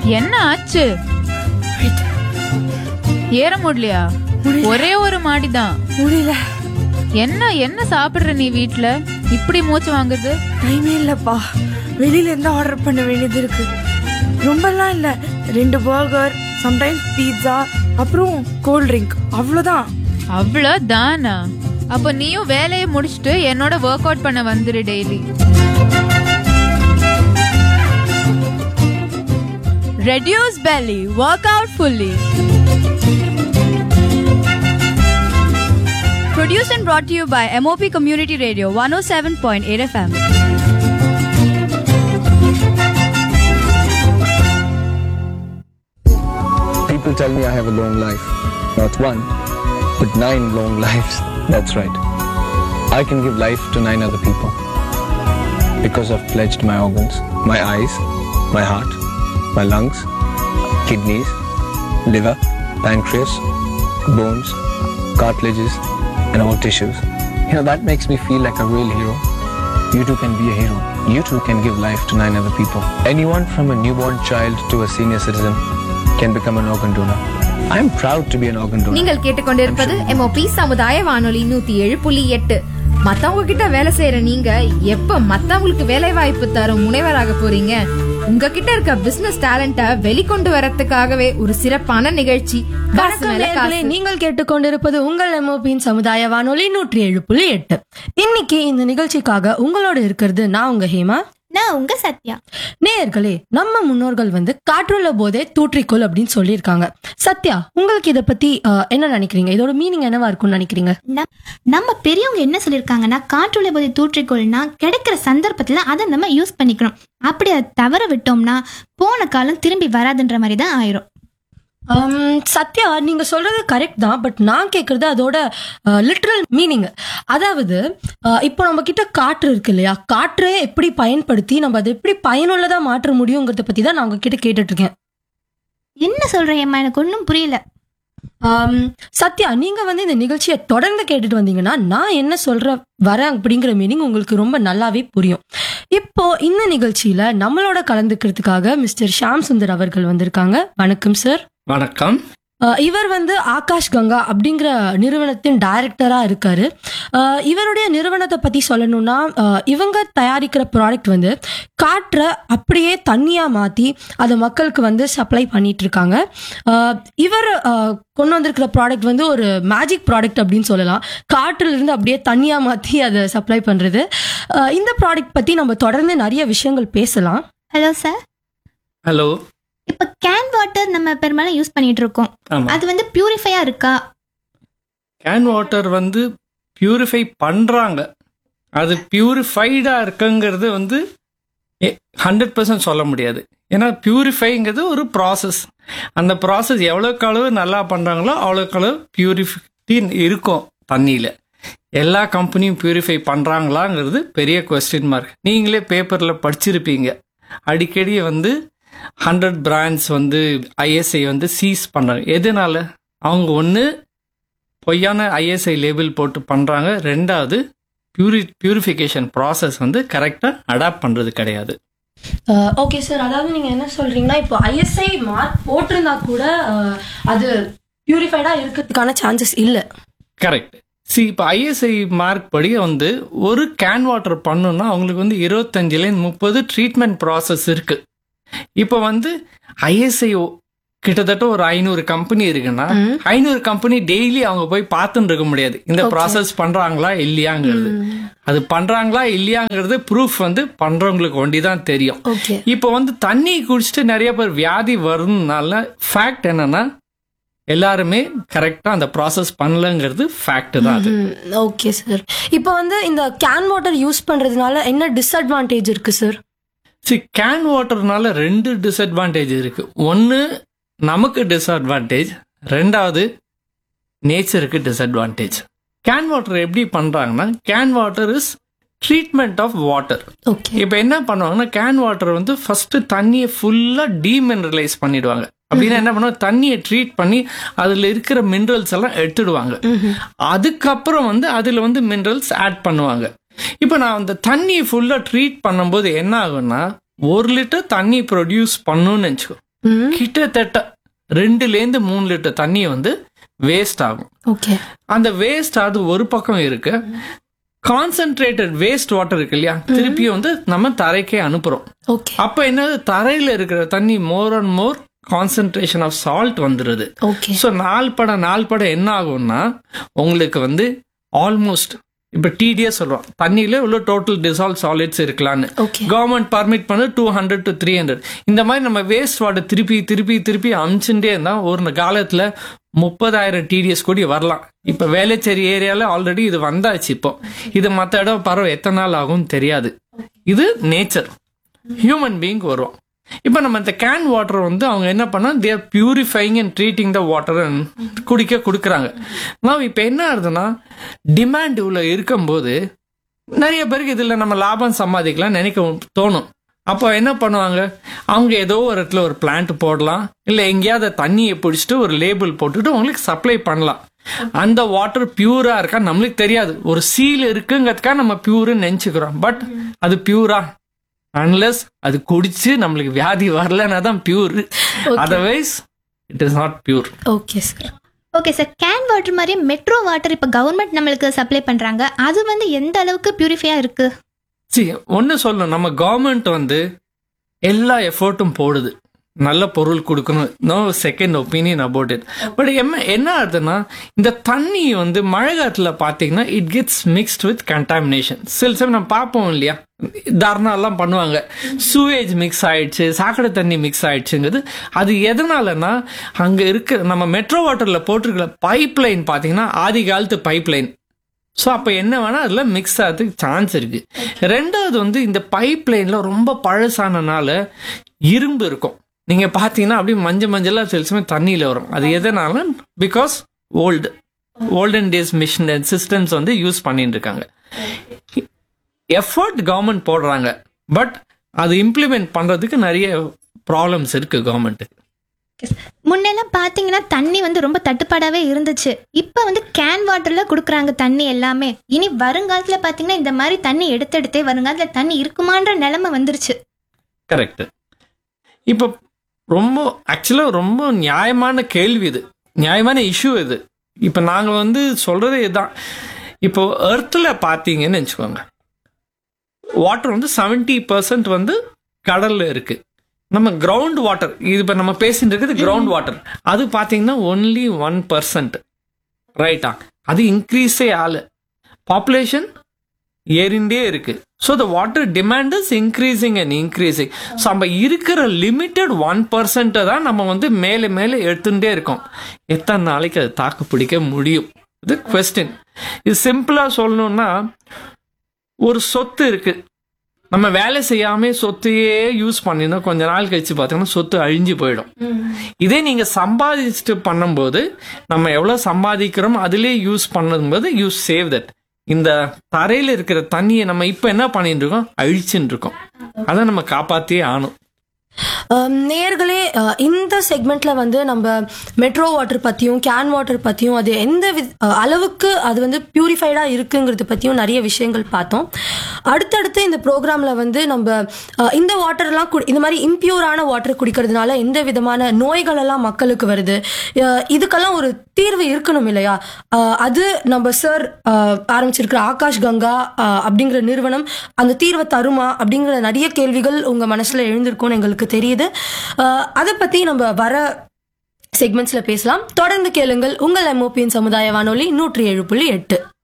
என்ன ஆச்சு ஏற முடியலையா ஒரே ஒரு மாடிதான் முடியல என்ன என்ன சாப்பிடுற நீ வீட்ல இப்படி மூச்சு வாங்குது டைமே இல்லப்பா வெளியில இருந்து ஆர்டர் பண்ண வேண்டியது இருக்கு ரொம்பலாம் இல்ல ரெண்டு பர்கர் சம்டைம்ஸ் பீட்சா அப்புறம் கோல்ட் ட்ரிங்க் அவ்வளவுதான் அவ்வளோதானா அப்போ நீயும் வேலையை முடிச்சுட்டு என்னோட ஒர்க் அவுட் பண்ண வந்துரு daily Reduce belly, work out fully. Produced and brought to you by MOP Community Radio 107.8 FM. People tell me I have a long life. Not one, but nine long lives. That's right. I can give life to nine other people. Because I've pledged my organs, my eyes, my heart, my lungs, kidneys, liver, pancreas, bones, cartilages, and all tissues. You know, that makes me feel like a real hero. You too can be a hero. You too can give life to nine other people. Anyone from a newborn child to a senior citizen can become an organ donor. I am proud to be an organ donor. நீங்கள் கேட்டுக்கொண்டிருப்பது MOP சமுதாய வானொலி நூத்தி ஏழு புள்ளி எட்டு மத்தவங்க கிட்ட வேலை செய்யற நீங்க எப்ப மத்தவங்களுக்கு வேலை வாய்ப்பு தரும் முனைவராக போறீங்க உங்ககிட்ட இருக்க பிசினஸ் டேலண்ட வெளிக்கொண்டு வரதுக்காகவே ஒரு சிறப்பான நிகழ்ச்சி காசு வணக்கம் மேல நேயர்களே காசு. நீங்கள் கேட்டுக்கொண்டிருப்பது உங்கள் எம்ஓபியின் சமுதாய வானொலி நூற்றி ஏழு புள்ளி எட்டு இன்னைக்கு இந்த நிகழ்ச்சிக்காக உங்களோட இருக்கிறது நான் உங்க ஹேமா நான் உங்க சத்யா நேயர்களே நம்ம முன்னோர்கள் வந்து காற்றுள்ள போதே தூற்றிக்கொள் அப்படின்னு சொல்லியிருக்காங்க சத்யா உங்களுக்கு இத பத்தி அஹ், என்ன நினைக்கிறீங்க இதோட மீனிங் என்னவா இருக்கும்னு நினைக்கிறீங்க நம்- நம்ம பெரியவங்க என்ன சொல்லியிருக்காங்கன்னா காற்றுள்ள போதை தூற்றிக்கொள்னா கிடைக்கிற சந்தர்ப்பத்துல அதை நம்ம யூஸ் பண்ணிக்கணும் அப்படி அதை தவற விட்டோம்னா போன காலம் திரும்பி வராதுன்ற மாதிரி தான் ஆயிரும் ஹம், சத்யா நீங்க சொல்றது கரெக்ட் தான் பட் நான் கேக்குறது அதோட லிட்ரல் மீனிங் அதாவது அஹ், இப்போ நம்ம கிட்ட காற்று இருக்கு இல்லையா காற்றை எப்படி பயன்படுத்தி நம்ம அதை எப்படி பயனுள்ளதா மாற்ற முடியுங்கிறத பத்தி தான் நான் உங்ககிட்ட கேட்டுட்டு இருக்கேன் என்ன சொல்றேன் ஏம்மா எனக்கு ஒன்றும் புரியல ஆம், சத்யா நீங்க வந்து இந்த நிகழ்ச்சியை தொடர்ந்து கேட்டுட்டு வந்தீங்கன்னா நான் என்ன சொல்ற வரேன் அப்படிங்கிற மீனிங் உங்களுக்கு ரொம்ப நல்லாவே புரியும் இப்போ இந்த நிகழ்ச்சியில நம்மளோட கலந்துக்கிறதுக்காக மிஸ்டர் ஷாம் சுந்தர் அவர்கள் வந்திருக்காங்க வணக்கம் சார் வணக்கம் அஹ் இவர் வந்து ஆகாஷ் கங்கா அப்படிங்கிற நிறுவனத்தின் டைரக்டரா இருக்காரு அஹ் இவருடைய நிறுவனத்தை பத்தி சொல்லணும்னா அஹ் இவங்க தயாரிக்கிற ப்ராடக்ட் வந்து காற்றை அப்படியே தண்ணியா மாத்தி அதை மக்களுக்கு வந்து சப்ளை பண்ணிட்டு இருக்காங்க அஹ் இவர் அஹ், கொண்டு வந்திருக்கிற ப்ராடக்ட் வந்து ஒரு மேஜிக் ப்ராடக்ட் அப்படின்னு சொல்லலாம் காற்றுல இருந்து அப்படியே தண்ணியா மாத்தி அதை சப்ளை பண்றது அஹ் இந்த ப்ராடக்ட் பத்தி நம்ம தொடர்ந்து நிறைய விஷயங்கள் பேசலாம் ஹலோ சார் ஹலோ இப்போ கேன் வாட்டர் நம்ம பெரும்பாலும் யூஸ் பண்ணிட்டு இருக்கோம் ஆமா அது வந்து பியூரிஃபையா இருக்கா கேன் வாட்டர் வந்து பியூரிஃபை பண்றாங்க அது பியூரிஃபைடா இருக்குங்கிறது வந்து ஹண்ட்ரட் பர்சன்ட் சொல்ல முடியாது ஏன்னா பியூரிஃபைங்கிறது ஒரு ப்ராசஸ் அந்த ப்ராசஸ் எவ்வளோக்கு அளவு நல்லா பண்றாங்களோ அவ்வளோக்கு அளவு பியூரிஃபிட்டி இருக்கும் தண்ணியில் எல்லா கம்பெனியும் பியூரிஃபை பண்றாங்களாங்கிறது பெரிய கொஸ்டின் மார்க் நீங்களே பேப்பரில் படிச்சிருப்பீங்க அடிக்கடி வந்து ஹண்ட்ரட் பிராண்ட்ஸ் வந்து ஐஎஸ்ஐ வந்து சீஸ் பண்றாங்க எதனால அவங்க ஒன்று பொய்யான ஐஎஸ்ஐ லேபிள் போட்டு பண்றாங்க ரெண்டாவது பியூரி பியூரிஃபிகேஷன் ப்ராசஸ் வந்து கரெக்டாக அடாப்ட் பண்ணுறது கிடையாது ஓகே சார் அதாவது நீங்க என்ன சொல்றீங்கன்னா இப்போ ஐஎஸ்ஐ மார்க் போட்டிருந்தா கூட அஹ், அது பியூரிஃபைடா இருக்கிறதுக்கான சான்சஸ் இல்ல கரெக்ட் சி இப்போ ஐஎஸ்ஐ மார்க் படி வந்து ஒரு கேன் வாட்டர் பண்ணணும்னா அவங்களுக்கு வந்து இருபத்தஞ்சுலேருந்து முப்பது ட்ரீட்மெண்ட் ப்ராசஸ் இருக்கு இப்போ வந்து ஐஎஸ்ஐ கிட்டத்தட்ட ஒரு ஐநூறு கம்பெனி இருக்குன்னா ஐநூறு கம்பெனி டெய்லி அவங்க போய் பார்த்துன்னு இருக்க முடியாது இந்த ப்ராசஸ் பண்றாங்களா இல்லையாங்கிறது அது பண்றாங்களா இல்லையாங்கிறது ப்ரூஃப் வந்து பண்றவங்களுக்கு ஒண்டி தான் தெரியும் ஓகே இப்போ வந்து தண்ணி குடிச்சிட்டு நிறைய பேர் வியாதி வரும்னால ஃபேக்ட் என்னன்னா எல்லாருமே கரெக்டா அந்த ப்ராசஸ் பண்ணலங்கிறது ஃபேக்ட் தான் அது ஓகே சார் இப்போ வந்து இந்த கேன் வாட்டர் யூஸ் பண்றதுனால என்ன டிஸ்அட்வான்டேஜ் இருக்கு சார் சி கேன் வாட்டர்னால ரெண்டு டிஸ்அட்வான்டேஜ் இருக்கு ஒன்று நமக்கு டிஸ்அட்வான்டேஜ் ரெண்டாவது நேச்சருக்கு டிஸ்அட்வான்டேஜ் கேன் வாட்டர் எப்படி பண்றாங்கன்னா can water is treatment of water okay இப்போ என்ன பண்ணுவாங்கன்னா கேன் வாட்டர் வந்து ஃபர்ஸ்ட் தண்ணியை ஃபுல்லா டீமினரலைஸ் பண்ணிடுவாங்க அப்படின்னா என்ன பண்ணுவாங்க தண்ணியை ட்ரீட் பண்ணி அதுல இருக்கிற மினரல்ஸ் எல்லாம் எடுத்துடுவாங்க அதுக்கப்புறம் வந்து அதுல வந்து மினரல்ஸ் ஆட் பண்ணுவாங்க இப்போ நான் அந்த தண்ணியை ஃபுல்லா ட்ரீட் பண்ணும்போது என்ன ஆகும்னா ஒரு லிட்டர் தண்ணி ப்ரொடியூஸ் பண்ணணும்னு நினச்சிக்கோ கிட்டத்தட்ட ரெண்டுலேருந்து மூணு லிட்டர் தண்ணி வந்து வேஸ்ட் ஆகும் ஓகே அந்த வேஸ்ட் அது ஒரு பக்கம் இருக்கு கான்சென்ட்ரேட்டட் வேஸ்ட் வாட்டர் இருக்கு இல்லையா திருப்பியும் வந்து நம்ம தரைக்கே அனுப்புறோம் ஓகே அப்ப என்னது தரையில இருக்கிற தண்ணி more and more concentration of salt வந்துடுது ஓகே ஸோ நாள் பட நாள் பட என்ன ஆகும்னா உங்களுக்கு வந்து ஆல்மோஸ்ட் இப்போ டிடிஎஸ் சொல்றோம் தண்ணியில உள்ள டோட்டல் டிசால்வ் சாலிட்ஸ் இருக்கலாம்னு Okay. கவர்மெண்ட் பர்மிட் பண்ண two hundred to three hundred இந்த மாதிரி நம்ம வேஸ்ட் வாட்டர் திருப்பி திருப்பி திருப்பி அமிச்சுட்டே இருந்தா ஒரு காலத்துல முப்பதாயிரம் டிடிஎஸ் கூடி வரலாம் இப்ப வேலைச்சேரி ஏரியால ஆல்ரெடி இது வந்தாச்சு இப்போ இது மற்ற இடம் பரவ எத்தனை நாள் ஆகும்னு தெரியாது இது நேச்சர் ஹியூமன் பீயிங் வரும் இப்போ நம்ம இந்த கேன் வாட்டர் வந்து அவங்க என்ன பண்ணா they're purifying and treating the water குடிக்க கொடுக்குறாங்க நான் இப்போ என்ன ஆகுதுன்னா டிமாண்ட் இவ்வளோ இருக்கும்போது நிறைய பேருக்கு இதில் நம்ம லாபம் சம்பாதிக்கலாம் நினைக்க தோணும் அப்போ என்ன பண்ணுவாங்க அவங்க ஏதோ ஒரு இடத்துல ஒரு பிளான்ட் போடலாம் இல்லை எங்கேயாவது தண்ணியை பிடிச்சிட்டு ஒரு லேபிள் போட்டுட்டு உங்களுக்கு சப்ளை பண்ணலாம் அந்த வாட்டர் பியூரா இருக்கா நம்மளுக்கு தெரியாது ஒரு சீல் இருக்குங்கிறதுக்காக நம்ம பியூர்னு நினைச்சுக்கிறோம் பட் அது பியூரா அன்லெஸ் அது குடிச்சு நம்மளுக்கு வியாதி வரலன்னா தான் pure otherwise it is not pure okay sir okay sir can water மாதிரி மெட்ரோ வாட்டர் இப்போ கவர்மெண்ட் நம்மளுக்கு சப்ளை பண்ணுறாங்க அது வந்து எந்த அளவுக்கு பியூரிஃபையாக இருக்கு சி ஒன்று சொல்லணும் நம்ம கவர்மெண்ட் வந்து எல்லா எஃபர்ட்டும் போடுது நல்ல பொருள் கொடுக்கணும் no second opinion about it but என்ன என்ன ஆகுதுன்னா இந்த தண்ணி வந்து மழை காலத்தில் பார்த்தீங்கன்னா it gets mixed with contamination சில சமயம் நம்ம பார்ப்போம் இல்லையா தர்ணாலாம் பண்ணுவாங்க சூவேஜ் மிக்ஸ் ஆயிடுச்சு சாக்கடை தண்ணி மிக்ஸ் ஆயிடுச்சுங்கிறது அது எதனாலன்னா அங்கே இருக்க நம்ம மெட்ரோ வாட்டரில் போட்டிருக்கிற பைப் லைன் பார்த்தீங்கன்னா ஆதி காலத்து பைப் லைன் ஸோ அப்போ என்ன வேணால் அதில் மிக்ஸ் ஆகிறதுக்கு சான்ஸ் இருக்கு ரெண்டாவது வந்து இந்த பைப் லைனில் ரொம்ப பழசானனால இரும்பு இருக்கும் நீங்கள் பார்த்தீங்கன்னா அப்படியே மஞ்சள் மஞ்சளாக சில சமயம் தண்ணியில் வரும் அது எதனால because old olden days machine and systems வந்து யூஸ் பண்ணிட்டு இருக்காங்க எஃபர்ட் கவர்மெண்ட் போடுறாங்க பட் அது இம்ப்ளிமெண்ட் பண்ணுறதுக்கு நிறைய ப்ராப்ளம்ஸ் இருக்கு கவர்மெண்ட்டுக்கு முன்னெல்லாம் பார்த்தீங்கன்னா தண்ணி வந்து ரொம்ப தட்டுப்பாடாகவே இருந்துச்சு இப்போ வந்து கேன் வாட்டரில் கொடுக்குறாங்க தண்ணி எல்லாமே இனி வருங்காலத்தில் பார்த்தீங்கன்னா இந்த மாதிரி தண்ணி எடுத்து எடுத்தே வருங்காலத்தில் தண்ணி இருக்குமான்ற நிலைமை வந்துருச்சு கரெக்ட் இப்போ ரொம்ப ஆக்சுவலாக ரொம்ப நியாயமான கேள்வி இது நியாயமான இஷ்யூ இது இப்போ நாங்கள் வந்து சொல்றது இதுதான் இப்போ எர்த்தில் பார்த்தீங்கன்னு வச்சுக்கோங்க வாட்டர் வந்து செவன்டி பர்சன்ட் வந்து கடல்ல இருக்கு நம்ம கிரவுண்ட் வாட்டர் இது இப்போ நம்ம பேசிட்டு இருக்குது கிரவுண்ட் வாட்டர் அது பார்த்தீங்கன்னா ஒன்லி ஒன் பர்சன்ட் ரைட்டா அது இன்க்ரீஸே ஆகல பாப்புலேஷன் ஏறிண்டே இருக்கு so the water demand is increasing and increasing so நம்ம இருக்கிற லிமிட்டட் ஒன் பர்சன்ட்டை தான் நம்ம வந்து மேலே மேலே எடுத்துட்டே இருக்கோம் எத்தனை நாளைக்கு அது தாக்கு பிடிக்க முடியும் இது கொஸ்டின் இது சிம்பிளாக சொல்லணும்னா ஒரு சொத்து இருக்கு நம்ம வேலை செய்யாம சொத்தையே யூஸ் பண்ணினா கொஞ்ச நாள் கழிச்சு பார்த்தீங்கன்னா சொத்து அழிஞ்சு போயிடும் இதே நீங்க சம்பாதிச்சுட்டு பண்ணும்போது நம்ம எவ்வளவு சம்பாதிக்கிறோம் அதிலே யூஸ் பண்ணும்போது யூ சேவ் தட் இந்த தரையில இருக்கிற தண்ணியை நம்ம இப்ப என்ன பண்ணிட்டு இருக்கோம் அழிச்சுட்டு இருக்கோம் அதை நம்ம காப்பாத்தியே ஆகணும் Um, நேயர்களே uh, இந்த செக்மெண்ட்ல வந்து நம்ம மெட்ரோ வாட்டர் பத்தியும் கேன் வாட்டர் பத்தியும் அது எந்த வித- uh, அளவுக்கு அது வந்து பியூரிஃபைடா இருக்குங்கிறது பத்தியும் நிறைய விஷயங்கள் பார்த்தோம் அடுத்தடுத்து இந்த ப்ரோக்ராம்ல வந்து நம்ம uh, இந்த வாட்டர்லாம் கு- இந்த மாதிரி இம்பியூரான வாட்டர் குடிக்கிறதுனால எந்த விதமான நோய்கள் எல்லாம் மக்களுக்கு வருது uh, இதுக்கெல்லாம் ஒரு தீர்வு இருக்கணும் இல்லையா Uh, அது நம்ம சார் ஆரம்பிச்சிருக்கிற ஆகாஷ் கங்கா uh, அப்படிங்கிற நிறுவனம் அந்த தீர்வை தருமா அப்படிங்கிற நிறைய கேள்விகள் உங்க மனசுல எழுந்திருக்கும்னு எங்களுக்கு தெரியுது அஹ், அதை பத்தி நம்ம வர செக்மெண்ட்ஸ்ல பேசலாம் தொடர்ந்து கேளுங்கள் உங்கள் எம்ஓபியின் சமுதாய வானொலி நூற்றி ஏழு புள்ளி எட்டு